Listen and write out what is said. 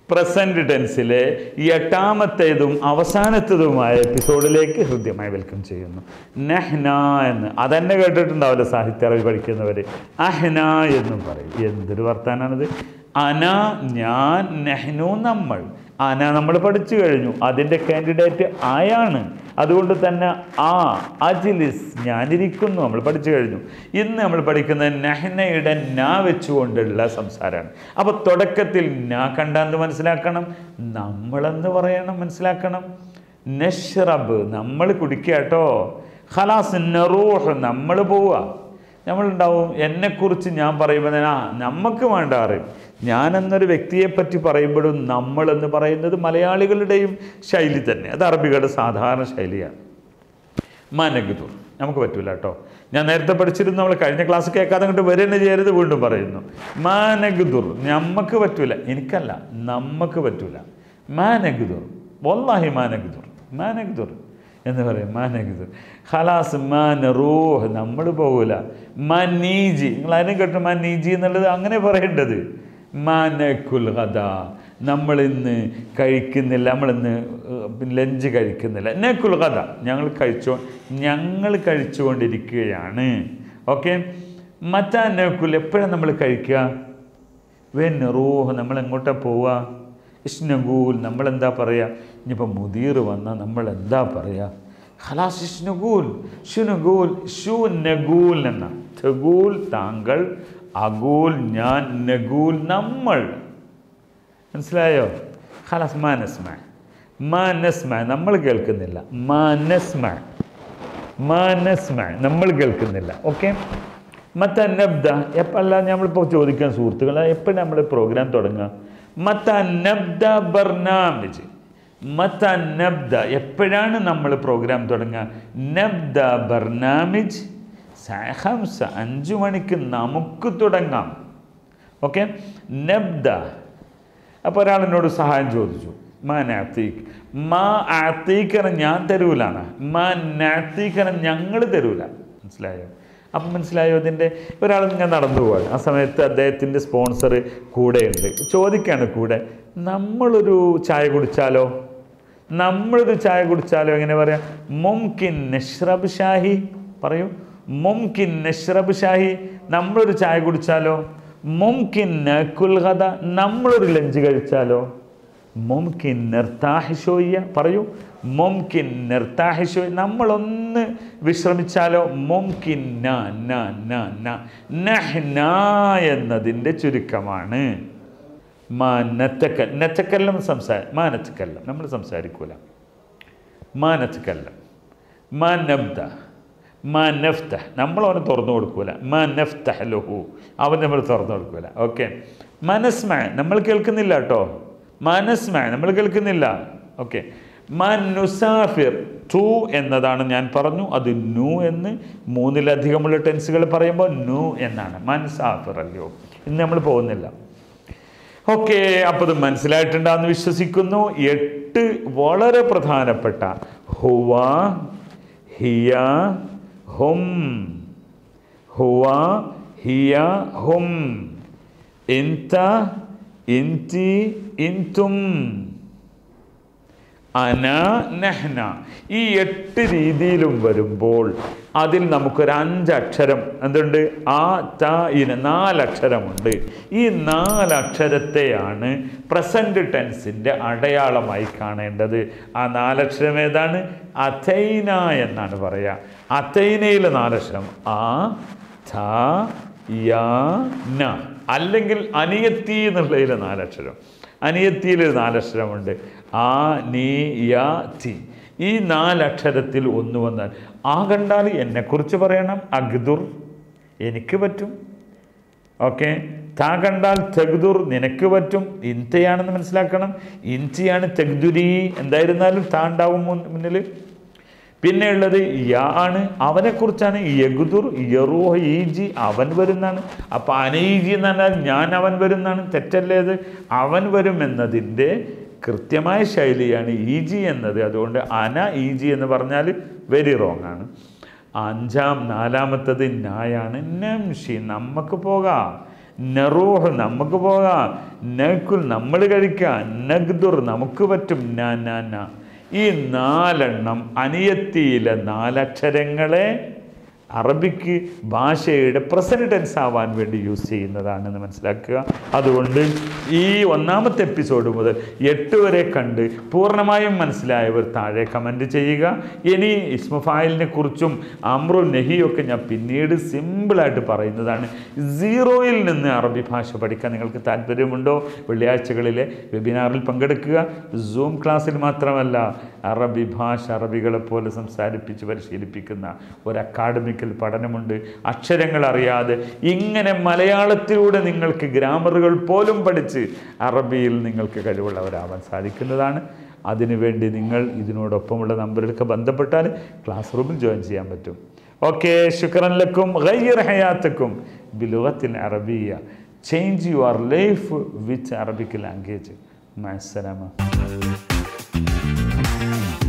present ടെൻസിലെ ഈ എട്ടാമത്തേതും അവസാനത്തേതുമായ എപ്പിസോഡിലേക്ക് ഹൃദ്യമായി വെൽക്കം ചെയ്യുന്നു നെഹ്ന എന്ന് അതന്നെ കേട്ടിട്ടുണ്ടാവില്ല സാഹിത്യ അറിവ് പഠിക്കുന്നവർ അഹ്ന എന്നും പറയും എന്തൊരു വർത്താനാണിത് അന ഞാൻ നെഹ്നു നമ്മൾ അന നമ്മൾ പഠിച്ചു കഴിഞ്ഞു അതിൻ്റെ കാൻഡിഡേറ്റ് ആയാണ് അതുകൊണ്ട് തന്നെ ആ അജിലിസ് ഞാനിരിക്കുന്നു നമ്മൾ പഠിച്ചു കഴിഞ്ഞു ഇന്ന് നമ്മൾ പഠിക്കുന്നത് നഹ്നയുടെ നാ വെച്ചുകൊണ്ടുള്ള സംസാരമാണ് അപ്പോൾ തുടക്കത്തിൽ നാ കണ്ടാന്ന് മനസ്സിലാക്കണം നമ്മളെന്ന് പറയണം മനസ്സിലാക്കണം നഷ്റബ് നമ്മൾ കുടിക്കുക കേട്ടോ ഖലാസ് നറൂഹ് നമ്മൾ പോവുക നമ്മളുണ്ടാവും എന്നെക്കുറിച്ച് ഞാൻ പറയുമ്പോൾ ഞാൻ, ആ നമുക്ക് വേണ്ട അറിയും ഞാൻ എന്നൊരു വ്യക്തിയെ പറ്റി പറയുമ്പോഴും നമ്മൾ എന്ന് പറയുന്നത് മലയാളികളുടെയും ശൈലി തന്നെ അത് അറബികളുടെ സാധാരണ ശൈലിയാണ് മാനഗുദൂർ നമുക്ക് പറ്റൂല കേട്ടോ ഞാൻ നേരത്തെ പഠിച്ചിരുന്നു നമ്മൾ കഴിഞ്ഞ ക്ലാസ് കേൾക്കാതെ അങ്ങോട്ട് വരേണ്ട ചെയ്യരുത് വീണ്ടും പറയുന്നു മാനഗുദുർ നമുക്ക് പറ്റൂല എനിക്കല്ല നമുക്ക് പറ്റൂല മാനഗുദുർ വല്ലാഹി മാനഗുദുർ മാനഗുദുർ എന്ന് പറയും മാനഗുദുർ ഖലാസ് മാൻ റൂഹ് നമ്മൾ പോകൂല മനീജി നിങ്ങൾ അതിനെ കേട്ടു മനീജി എന്നുള്ളത് അങ്ങനെ പറയേണ്ടത് മാനക്കുൽ ഹദ നമ്മളിന്ന് കഴിക്കുന്നില്ല നമ്മളിന്ന് ലഞ്ച് കഴിക്കുന്നില്ല നക്കുൽ കഥ ഞങ്ങൾ കഴിച്ചോ ഞങ്ങൾ കഴിച്ചുകൊണ്ടിരിക്കുകയാണ് ഓക്കെ മറ്റാ നക്കുൽ എപ്പോഴാണ് നമ്മൾ കഴിക്കുക വെൻ റൂഹ് നമ്മൾ എങ്ങോട്ടാണ് പോവുക ഇഷ്നഗൂൽ നമ്മൾ എന്താ പറയുക ഇനിയിപ്പോൾ മുദീർ വന്നാൽ നമ്മൾ എന്താ പറയുക ഖലാസ് ഇഷ്നഗൂൽ ഷുനഗൂൽ ഷു നഗൂൽ എന്ന തഗൂൽ താങ്കൾ അഗൂൽ ഞാൻ നഗൂൽ നമ്മൾ മനസ്സിലായോ ഖലാസ് മാനസ്മ മാനസ്മ നമ്മൾ കേൾക്കുന്നില്ല മാനസ്മ മാനസ്മ നമ്മൾ കേൾക്കുന്നില്ല ഓക്കെ മത്ത നബ്ദ എപ്പല്ല നമ്മളിപ്പോൾ ചോദിക്കാൻ സുഹൃത്തുക്കളെ എപ്പോഴും നമ്മൾ പ്രോഗ്രാം തുടങ്ങുക മത്ത നബ്ദ ബർനാമിജ് മത്ത നബ്ദ എപ്പോഴാണ് നമ്മൾ പ്രോഗ്രാം തുടങ്ങുക നബ്ദ ബർനാമിജ് ഹംസ അഞ്ചു മണിക്ക് നമുക്ക് തുടങ്ങാം ഓക്കെ നബ്ദ അപ്പോൾ ഒരാൾ എന്നോട് സഹായം ചോദിച്ചു മാ നാത്തീക്ക് മാ ആത്തീക്കറ ഞാൻ തരൂലാണ് മാ നാത്തീക്കറ ഞങ്ങൾ തരൂല മനസ്സിലായോ അപ്പം മനസ്സിലായോ ഇതിൻ്റെ ഒരാൾ ഇങ്ങനെ നടന്നു പോവാണ് ആ സമയത്ത് അദ്ദേഹത്തിൻ്റെ സ്പോൺസർ കൂടെയുണ്ട് ചോദിക്കാണ് കൂടെ നമ്മളൊരു ചായ കുടിച്ചാലോ നമ്മളൊരു ചായ കുടിച്ചാലോ എങ്ങനെ പറയാം മുംകിൻ നഷ്റബ് ഷാഹി പറയൂ മുംകിൻ നഷ്റബ് ഷാഹി നമ്മളൊരു ചായ കുടിച്ചാലോ മുംകിൻ നക്കുൽ ഗദ നമ്മളൊരു ലഞ്ച് കഴിച്ചാലോ മുംകിൻ നിർത്താഹിഷോയ്യ പറയൂ മുംകിൻ നിർത്താഹിഷോ നമ്മളൊന്ന് വിശ്രമിച്ചാലോ മുംകിൻ ന ന ന ന നഹ്ന എന്നതിൻ്റെ ചുരുക്കമാണ് മാ നത്തക്ക നത്തക്കല്ലം സംസാര മാ നത്തക്കല്ലം നമ്മൾ സംസാരിക്കൂല മാ നത്തക്കല്ലം മാ നബ്ദ മാ നഫ്ത നമ്മൾ അവന് തുറന്നു കൊടുക്കൂല മാ നഫ്തഹ് ലഹു അവൻ നമ്മൾ തുറന്നു കൊടുക്കൂല ഓക്കെ മനസ്മ നമ്മൾ കേൾക്കുന്നില്ല കേട്ടോ മനസ്മ നമ്മൾ കേൾക്കുന്നില്ല ഓക്കെ മനുസാഫിർ ടു എന്നതാണ് ഞാൻ പറഞ്ഞു അത് നു എന്ന് മൂന്നിലധികമുള്ള ടെൻസുകൾ പറയുമ്പോൾ നു എന്നാണ് മൻസാഫിർ അല്ലയോ ഇന്ന് നമ്മൾ പോകുന്നില്ല ഓക്കെ അപ്പോൾ ഇത് മനസ്സിലായിട്ടുണ്ടാന്ന് വിശ്വസിക്കുന്നു എട്ട് വളരെ പ്രധാനപ്പെട്ട ഹുവ ഹിയ ഹും ഹുവ ഹിയ ഹും ഇൻത ഇൻതി ഇൻതും അന നഹ്ന ഈ എട്ട് രീതിയിലും വരുമ്പോൾ അതിൽ നമുക്കൊരു അഞ്ചക്ഷരം എന്തുണ്ട് ആ ത ഇന നാലക്ഷരമുണ്ട് ഈ നാലക്ഷരത്തെയാണ് പ്രസൻറ്റ് ടെൻസിൻ്റെ അടയാളമായി കാണേണ്ടത് ആ നാലക്ഷരം ഏതാണ് അഥൈന എന്നാണ് പറയുക അഥൈനയിലെ നാലക്ഷരം ആ ഥ യ ന അല്ലെങ്കിൽ അനിയത്തി എന്നുള്ളതിലെ നാലക്ഷരം അനിയത്തിയിൽ ഒരു നാലക്ഷരമുണ്ട് ആ നീ യ തി ഈ നാലക്ഷരത്തിൽ ഒന്ന് വന്നാൽ ആ കണ്ടാൽ എന്നെക്കുറിച്ച് പറയണം അഗ്ദുർ എനിക്ക് പറ്റും ഓക്കെ താ കണ്ടാൽ തെഗ്ദുർ നിനക്ക് പറ്റും ഇൻതയാണെന്ന് മനസ്സിലാക്കണം ഇൻതിയാണ് തെഗ്ദുരി എന്തായിരുന്നാലും താ ഉണ്ടാവും മുന്നിൽ പിന്നെ ഉള്ളത് യാ ആണ് അവനെക്കുറിച്ചാണ് യഗുദുർ യറൂഹ് ഈജി അവൻ വരുന്നാണ് അപ്പം അനീജി എന്ന് പറഞ്ഞാൽ ഞാൻ അവൻ വരുന്നാണ് തെറ്റല്ലേ അത് അവൻ വരും എന്നതിൻ്റെ കൃത്യമായ ശൈലിയാണ് ഈജി എന്നത് അതുകൊണ്ട് അന ഈജി എന്ന് പറഞ്ഞാൽ വെരി റോങ് ആണ് അഞ്ചാം നാലാമത്തത് നായാണ് നംഷി നമുക്ക് പോകാം നറൂഹ് നമുക്ക് പോകാം നക്കുൽ നമ്മൾ കഴിക്കാം നഗ്ദുർ നമുക്ക് പറ്റും ന ന ന ഈ നാലെണ്ണം അനിയത്തിയിലെ നാലക്ഷരങ്ങളെ അറബിക്ക് ഭാഷയുടെ പ്രസന്റ് ടെൻസ് ആവാൻ വേണ്ടി യൂസ് ചെയ്യുന്നതാണെന്ന് മനസ്സിലാക്കുക അതുകൊണ്ട് ഈ ഒന്നാമത്തെ എപ്പിസോഡ് മുതൽ എട്ട് വരെ കണ്ട് പൂർണ്ണമായും മനസ്സിലായവർ താഴെ കമൻറ്റ് ചെയ്യുക ഇനി ഇസ്മഫായിലിനെ കുറിച്ചും അമ്രു നെഹിയൊക്കെ ഞാൻ പിന്നീട് സിമ്പിളായിട്ട് പറയുന്നതാണ് സീറോയിൽ നിന്ന് അറബി ഭാഷ പഠിക്കാൻ നിങ്ങൾക്ക് താല്പര്യമുണ്ടോ വെള്ളിയാഴ്ചകളിലെ വെബിനാറിൽ പങ്കെടുക്കുക സൂം ക്ലാസ്സിൽ മാത്രമല്ല അറബി ഭാഷ അറബികളെ പോലെ സംസാരിപ്പിച്ച് പരിശീലിപ്പിക്കുന്ന ഒരു അക്കാഡമിക്കൽ പഠനമുണ്ട് അക്ഷരങ്ങൾ അറിയാതെ ഇങ്ങനെ മലയാളത്തിലൂടെ നിങ്ങൾക്ക് ഗ്രാമറുകൾ പോലും പഠിച്ച് അറബിയിൽ നിങ്ങൾക്ക് കഴിവുള്ളവരാവാൻ സാധിക്കുന്നതാണ് അതിനുവേണ്ടി നിങ്ങൾ ഇതിനോടൊപ്പമുള്ള നമ്പറിലൊക്കെ ബന്ധപ്പെട്ടാൽ ക്ലാസ് റൂമിൽ ജോയിൻ ചെയ്യാൻ പറ്റും ഓക്കെ ശുക്രൻ ലക്കും ഗയ്യർ ഹയാത്തക്കും ബിലുഗത്തിൽ അറബിയ change your life with Arabic language മസ്സലാമ